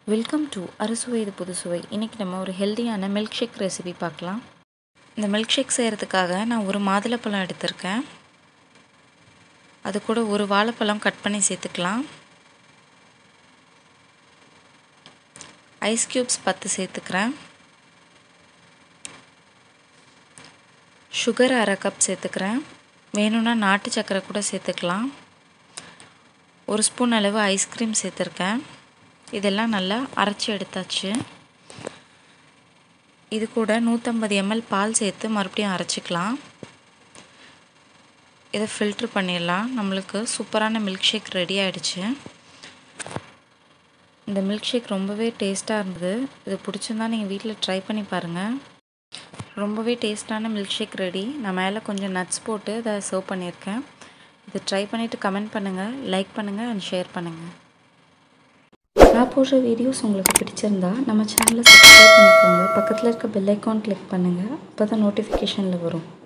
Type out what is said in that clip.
welcome to அறுசுவை இது புதுசுவை இன்றைக்கி நம்ம ஒரு ஹெல்தியான மில்க் ஷேக் ரெசிபி பார்க்கலாம் இந்த மில்க் ஷேக் செய்கிறதுக்காக நான் ஒரு மாதுளப்பழம் எடுத்திருக்கேன் அது கூட ஒரு வாழைப்பழம் கட் பண்ணி சேர்த்துக்கலாம் ஐஸ் க்யூப்ஸ் பத்து சேர்த்துக்கிறேன் சுகர் அரை கப் சேர்த்துக்கிறேன் வேணும்னா நாட்டு சக்கரை கூட சேர்த்துக்கலாம் ஒரு ஸ்பூன் அளவு ஐஸ்கிரீம் சேர்த்துருக்கேன் இதெல்லாம் நல்லா அரைச்சி எடுத்தாச்சு இது கூட நூற்றம்பது எம்எல் பால் சேர்த்து மறுபடியும் அரைச்சிக்கலாம் இதை ஃபில்ட்ரு பண்ணிடலாம் நம்மளுக்கு சூப்பரான மில்க் ஷேக் ரெடி ஆகிடுச்சு இந்த மில்க் ஷேக் ரொம்பவே டேஸ்ட்டாக இருந்தது இது பிடிச்சிருந்தா நீங்கள் வீட்டில் ட்ரை பண்ணி பாருங்கள் ரொம்பவே டேஸ்ட்டான மில்க் ஷேக் ரெடி நான் மேலே கொஞ்சம் நட்ஸ் போட்டு இதை சர்வ் பண்ணியிருக்கேன் இதை ட்ரை பண்ணிவிட்டு கமெண்ட் பண்ணுங்கள் லைக் பண்ணுங்கள் அண்ட் ஷேர் பண்ணுங்கள் நான் போடுற வீடியோஸ் உங்களுக்கு பிடிச்சிருந்தா நம்ம சேனலை சப்ஸ்கிரைப் பண்ணிக்கோங்க பக்கத்தில் இருக்க பெல் ஐக்கான் கிளிக் பண்ணுங்கள் அப்போ தான் நோட்டிஃபிகேஷனில் வரும்